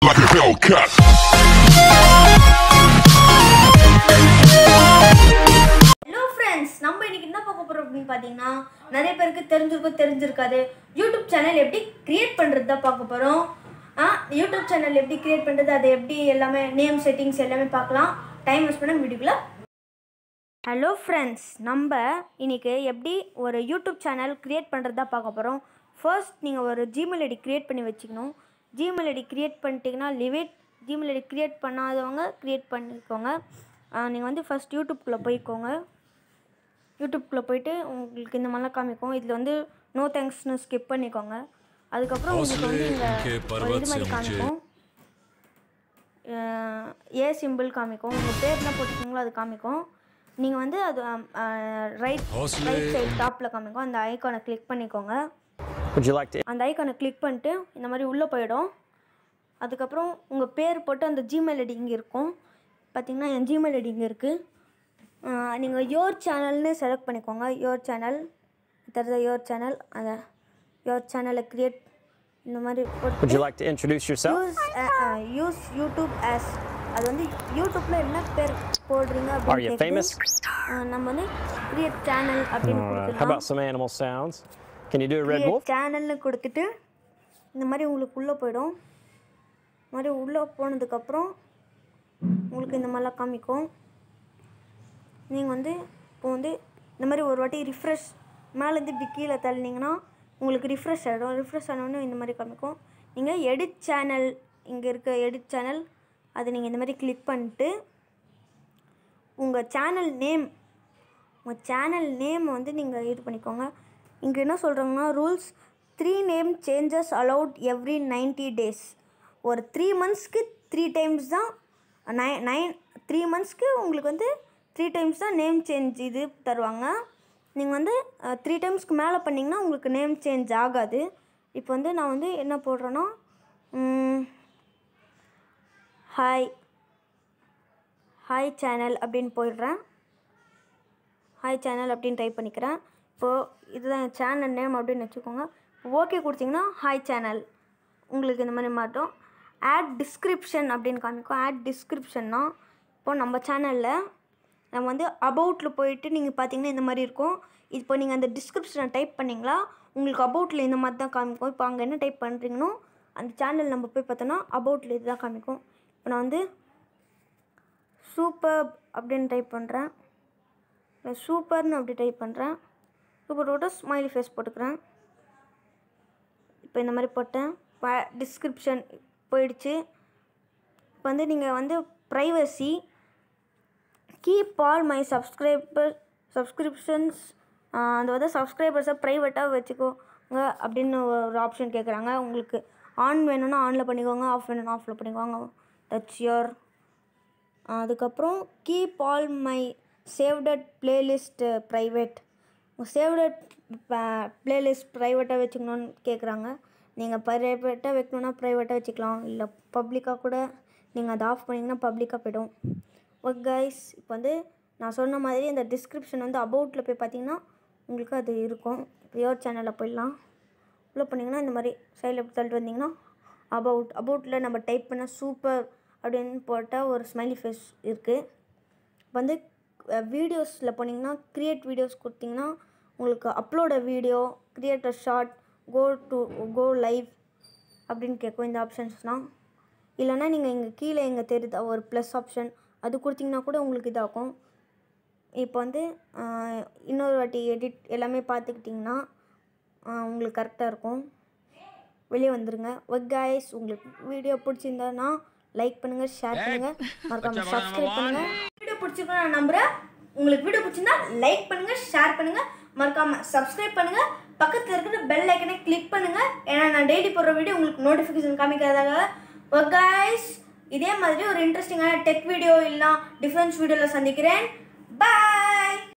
like a Hellcat. Hello friends நம்ம இன்னைக்கு என்ன பார்க்க போறோம் அப்படின்னு பார்த்தீங்கன்னா நிறைய பேருக்கு தெரிஞ்சிருக்கும் தெரிஞ்சிருக்காது யூடியூப் சேனல் எப்படி கிரியேட் பண்ணுறது தான் பார்க்க போகிறோம் ஆ யூடியூப் சேனல் எப்படி கிரியேட் பண்ணுறது அது எப்படி எல்லாமே நேம் செட்டிங்ஸ் எல்லாமே பார்க்கலாம் டைம் வேஸ்ட் பண்ண வீடியோக்குள்ள ஹலோ ஃப்ரெண்ட்ஸ் நம்ம இன்னைக்கு எப்படி ஒரு யூடியூப் சேனல் கிரியேட் பண்ணுறது தான் பார்க்க போகிறோம் ஃபர்ஸ்ட் நீங்கள் ஒரு ஜிமெயில் ஐடி க்ரியேட் பண்ணி வச்சுக்கணும் ஜிமெயில் ஐடி க்ரியேட் பண்ணிட்டீங்கன்னா லிவிட் ஜிமெயில் ஐடி க்ரியேட் பண்ணாதவங்க க்ரியேட் பண்ணிக்கோங்க நீங்கள் வந்து ஃபர்ஸ்ட் யூடியூப்குள்ளே போய்க்கோங்க யூடியூப்குள்ளே போயிட்டு உங்களுக்கு இந்த மாதிரிலாம் காமிக்கும் இதில் வந்து நோ தேங்க்ஸ்னு ஸ்கிப் பண்ணிக்கோங்க அதுக்கப்புறம் உங்களுக்கு வந்து இங்கே ஒரு இது மாதிரி காமிக்கும் அஹ் ஏ சிம்பிள் காமிக்கும் உங்கள் பேர் என்ன போட்டுருக்கீங்களோ அது காமிக்கும் நீங்கள் வந்து அது ரைட் ரைட் சைடு டாப்பில் காமிக்கும் அந்த ஐக்கானை கிளிக் பண்ணிக்கோங்க Would you like to அந்த ஐக்கானை கிளிக் பண்ணிட்டு இந்த மாதிரி உள்ளே போயிடும் அதுக்கப்புறம் உங்கள் பேர் போட்டு அந்த ஜிமெயில் ஐடி இங்கே இருக்கும் பார்த்தீங்கன்னா என் ஜிமெயில் ஐடி இங்கே இருக்குது நீங்கள் யோர் சேனல்னு செலக்ட் பண்ணிக்கோங்க யோர் சேனல் தருத யோர் சேனல் அந்த யோர் சேனலை க்ரியேட் இந்த மாதிரி போட்டு Would you like to introduce yourself? Use use YouTube as அது வந்து யூடியூப்ல என்ன பேர் போடுறீங்க Are அப்படின்னு you கேக்குது. famous? அஹ் நம்ம வந்து கிரியேட் சேனல் அப்படின்னு All right. How கொடுத்துக்கலாம் about some animal sounds? Can you do a red wolf? Create சேனல்னு கொடுத்துட்டு இந்த மாதிரி உங்களுக்கு உள்ளே போயிடும் இந்த மாதிரி உள்ளே போனதுக்கப்புறம் உங்களுக்கு இந்த மாதிரிலாம் காமிக்கும் நீங்கள் வந்து இப்போ வந்து இந்த மாதிரி ஒரு வாட்டி ரிஃப்ரெஷ் மேலேருந்து இப்படி கீழே தள்ளினீங்கன்னா உங்களுக்கு ரிஃப்ரெஷ் ஆகிடும் ரிஃப்ரெஷ் ஆனோடனே இந்த மாதிரி காமிக்கும் நீங்கள் எடிட் சேனல் இங்கே இருக்க எடிட் சேனல் அது நீங்கள் இந்த மாதிரி கிளிக் பண்ணிட்டு உங்கள் சேனல் நேம் உங்கள் சேனல் நேம் வந்து நீங்கள் இது பண்ணிக்கோங்க இங்கே என்ன சொல்கிறாங்கன்னா rules three name changes allowed every 90 days ஒரு த்ரீ மந்த்ஸ்க்கு த்ரீ டைம்ஸ் தான் நைன் நைன் த்ரீ மந்த்ஸ்க்கு உங்களுக்கு வந்து த்ரீ டைம்ஸ் தான் நேம் சேஞ்ச் இது தருவாங்க நீங்கள் வந்து த்ரீ டைம்ஸ்க்கு மேலே பண்ணிங்கன்னா உங்களுக்கு நேம் சேஞ்ச் ஆகாது இப்போ வந்து நான் வந்து என்ன போடுறேன்னா ஹாய் ஹாய் சேனல் அப்படின்னு போயிடுறேன் ஹாய் சேனல் அப்படின்னு டைப் பண்ணிக்கிறேன் இப்போது இதுதான் என் சேனல் நேம் அப்படின்னு வச்சுக்கோங்க ஓகே கொடுத்தீங்கன்னா ஹாய் சேனல் உங்களுக்கு இந்த மாதிரி மாட்டோம் ஆட் டிஸ்கிரிப்ஷன் அப்படின்னு காமிக்கும் ஆட் டிஸ்கிரிப்ஷன்னா இப்போ நம்ம சேனலில் நம்ம வந்து அபவுட்டில் போயிட்டு நீங்கள் பார்த்தீங்கன்னா இந்த மாதிரி இருக்கும் இப்போ நீங்கள் அந்த டிஸ்கிரிப்ஷனை டைப் பண்ணிங்களா உங்களுக்கு அபவுட்டில் இந்த மாதிரி தான் காமிக்கும் இப்போ அங்கே என்ன டைப் பண்ணுறீங்களோ அந்த சேனல் நம்ம போய் பார்த்தோன்னா அபவுட்டில் இது தான் காமிக்கும் இப்போ நான் வந்து சூப்பர் அப்படின்னு டைப் பண்ணுறேன் இல்லை சூப்பர்னு அப்படி டைப் பண்ணுறேன் சூப்பர் போட்டு ஸ்மைலி ஃபேஸ் போட்டுக்கிறேன் இப்போ இந்த மாதிரி போட்டேன் டிஸ்கிரிப்ஷன் போயிடுச்சு இப்போ வந்து நீங்கள் வந்து privacy keep all my subscriber subscriptions அந்த வந்து சப்ஸ்கிரைபர்ஸை ப்ரைவேட்டாக வச்சுக்கோங்க அப்படின்னு ஒரு ஆப்ஷன் கேட்குறாங்க உங்களுக்கு ஆன் வேணும்னா ஆனில் பண்ணிக்கோங்க ஆஃப் வேணும்னா ஆஃபில் பண்ணிக்கோங்க டச் யோர் அதுக்கப்புறம் keep all my saved playlist private saved playlist ப்ரைவேட்டாக வச்சுக்கணும்னு கேட்குறாங்க நீங்கள் ப்ரைவேட்டாக வைக்கணுன்னா ப்ரைவேட்டாக வச்சுக்கலாம் இல்லை பப்ளிக்காக கூட நீங்கள் அதை ஆஃப் பண்ணிங்கன்னா பப்ளிக்காக போய்டும் ஓகே கைஸ் இப்போ வந்து நான் சொன்ன மாதிரி இந்த டிஸ்கிரிப்ஷன் வந்து அபவுட்டில் போய் பார்த்தீங்கன்னா உங்களுக்கு அது இருக்கும் யோர் சேனலில் போயிடலாம் உள்ளே போனீங்கன்னா இந்த மாதிரி சைடில் எப்படி தள்ளிட்டு வந்தீங்கன்னா அபவுட் அபவுட்டில் நம்ம டைப் பண்ண சூப்பர் அப்படின்னு போட்டால் ஒரு ஸ்மைலி ஃபேஸ் இருக்குது வந்து வீடியோஸில் போனீங்கன்னா க்ரியேட் வீடியோஸ் கொடுத்தீங்கன்னா உங்களுக்கு upload a video create a short go to go live அப்படின்னு கேட்கும் இந்த ஆப்ஷன்ஸ்லாம் இல்லைன்னா நீங்கள் இங்கே கீழே இங்கே தெரியுது ஒரு ப்ளஸ் ஆப்ஷன் அது கொடுத்தீங்கன்னா கூட உங்களுக்கு இதாகும் இப்போ வந்து ஆஹ், இன்னொரு வாட்டி எடிட் எல்லாமே பார்த்துக்கிட்டிங்கன்னா ஆஹ், உங்களுக்கு கரெக்டாக இருக்கும் வெளியே வந்துருங்க ஒக் guys உங்களுக்கு வீடியோ பிடிச்சிருந்தானா லைக் பண்ணுங்கள் ஷேர் பண்ணுங்கள் மறக்காம சப்ஸ்கிரைப் பண்ணுங்கள் வீடியோ பிடிச்சிருக்கோம் நான் நம்புகிறேன் உங்களுக்கு வீடியோ பிடிச்சிருந்தா லைக் பண்ணுங்கள் ஷேர் பண்ணுங்கள் மறக்காம சப்ஸ்கிரைப் பண்ணுங்கள் பக்கத்தில் இருக்கிற பெல் ஐக்கனை கிளிக் பண்ணுங்கள் ஏன்னா நான் டெய்லி போடுற வீடியோ உங்களுக்கு நோட்டிஃபிகேஷன் காமிக்கிறதாக ஒக் guys இதே மாதிரி ஒரு இன்ட்ரெஸ்டிங்கான டெக் வீடியோ இல்லைனா டிஃபரன்ஸ் வீடியோவில் சந்திக்கிறேன் பாய்